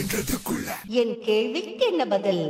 என் கேள்விக்கு என்ன பதில்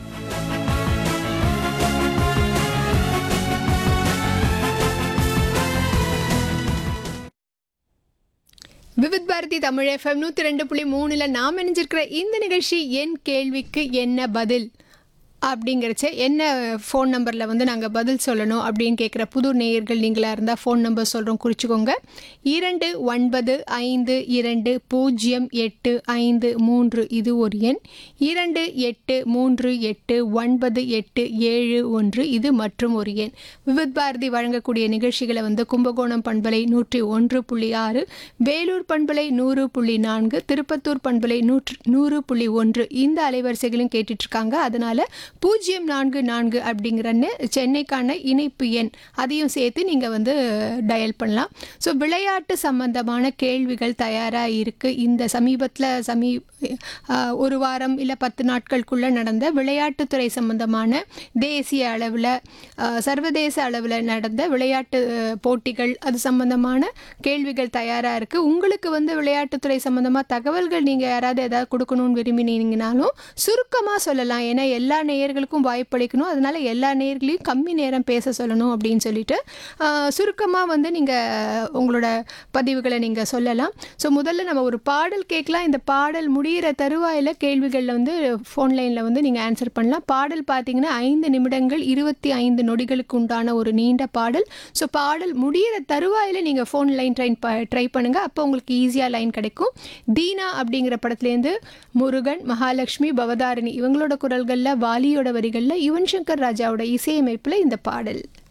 விவித் பாரதி தமிழ் எஃப்எம் நூற்றி ரெண்டு புள்ளி மூணில் நாம் இணைஞ்சிருக்கிற இந்த நிகழ்ச்சி என் கேள்விக்கு என்ன பதில் அப்படிங்கிறச்ச என்ன ஃபோன் நம்பரில் வந்து நாங்கள் பதில் சொல்லணும் அப்படின்னு கேட்குற புது நேயர்கள் நீங்களாக இருந்தால் ஃபோன் நம்பர் சொல்கிறோம் குறிச்சிக்கோங்க இரண்டு ஒன்பது ஐந்து இரண்டு பூஜ்ஜியம் எட்டு ஐந்து மூன்று இது ஒரு எண் இரண்டு எட்டு மூன்று எட்டு ஒன்பது எட்டு ஏழு ஒன்று இது மற்றும் ஒரு எண் விவித் பாரதி வழங்கக்கூடிய நிகழ்ச்சிகளை வந்து கும்பகோணம் பண்பலை நூற்றி ஒன்று புள்ளி ஆறு வேலூர் பண்பலை நூறு புள்ளி நான்கு திருப்பத்தூர் பண்பலை நூற்று நூறு புள்ளி ஒன்று இந்த அலைவரிசைகளும் கேட்டுட்டு இருக்காங்க அதனால பூஜ்ஜியம் நான்கு நான்கு அப்படிங்கிறன்னு சென்னைக்கான இணைப்பு எண் அதையும் சேர்த்து நீங்கள் வந்து டயல் பண்ணலாம் ஸோ விளையாட்டு சம்பந்தமான கேள்விகள் தயாராக இருக்குது இந்த சமீபத்தில் சமீ ஆஹ், ஒரு வாரம் இல்லை பத்து நாட்களுக்குள்ளே நடந்த விளையாட்டுத்துறை சம்பந்தமான தேசிய அளவில் சர்வதேச அளவில் நடந்த விளையாட்டு அஹ், போட்டிகள் அது சம்பந்தமான கேள்விகள் தயாராக இருக்குது உங்களுக்கு வந்து விளையாட்டுத்துறை சம்பந்தமாக தகவல்கள் நீங்கள் யாராவது ஏதாவது கொடுக்கணும்னு விரும்பினீங்கனாலும் சுருக்கமாக சொல்லலாம் ஏன்னா எல்லா நேயர்களுக்கும் வாய்ப்பளிக்கணும் அதனால எல்லா நேயர்களையும் கம்மி நேரம் பேச சொல்லணும் அப்படின்னு சொல்லிட்டு சுருக்கமாக வந்து நீங்கள் உங்களோட பதிவுகளை நீங்கள் சொல்லலாம் ஸோ முதல்ல நம்ம ஒரு பாடல் கேட்கலாம் இந்த பாடல் முடிகிற தருவாயில் கேள்விகளில் வந்து ஃபோன் லைனில் வந்து நீங்கள் ஆன்சர் பண்ணலாம் பாடல் பார்த்தீங்கன்னா ஐந்து நிமிடங்கள் இருபத்தி ஐந்து நொடிகளுக்கு உண்டான ஒரு நீண்ட பாடல் ஸோ பாடல் முடிகிற தருவாயில் நீங்கள் ஃபோன் லைன் ட்ரை ட்ரை பண்ணுங்கள் அப்போ உங்களுக்கு ஈஸியாக லைன் கிடைக்கும் தீனா அப்படிங்கிற படத்துலேருந்து முருகன் மகாலட்சுமி பவதாரிணி இவங்களோட குரல்களில் வாலியோட வரிகளில் யுவன் சங்கர் ராஜாவோட இசையமைப்பில் இந்த பாடல்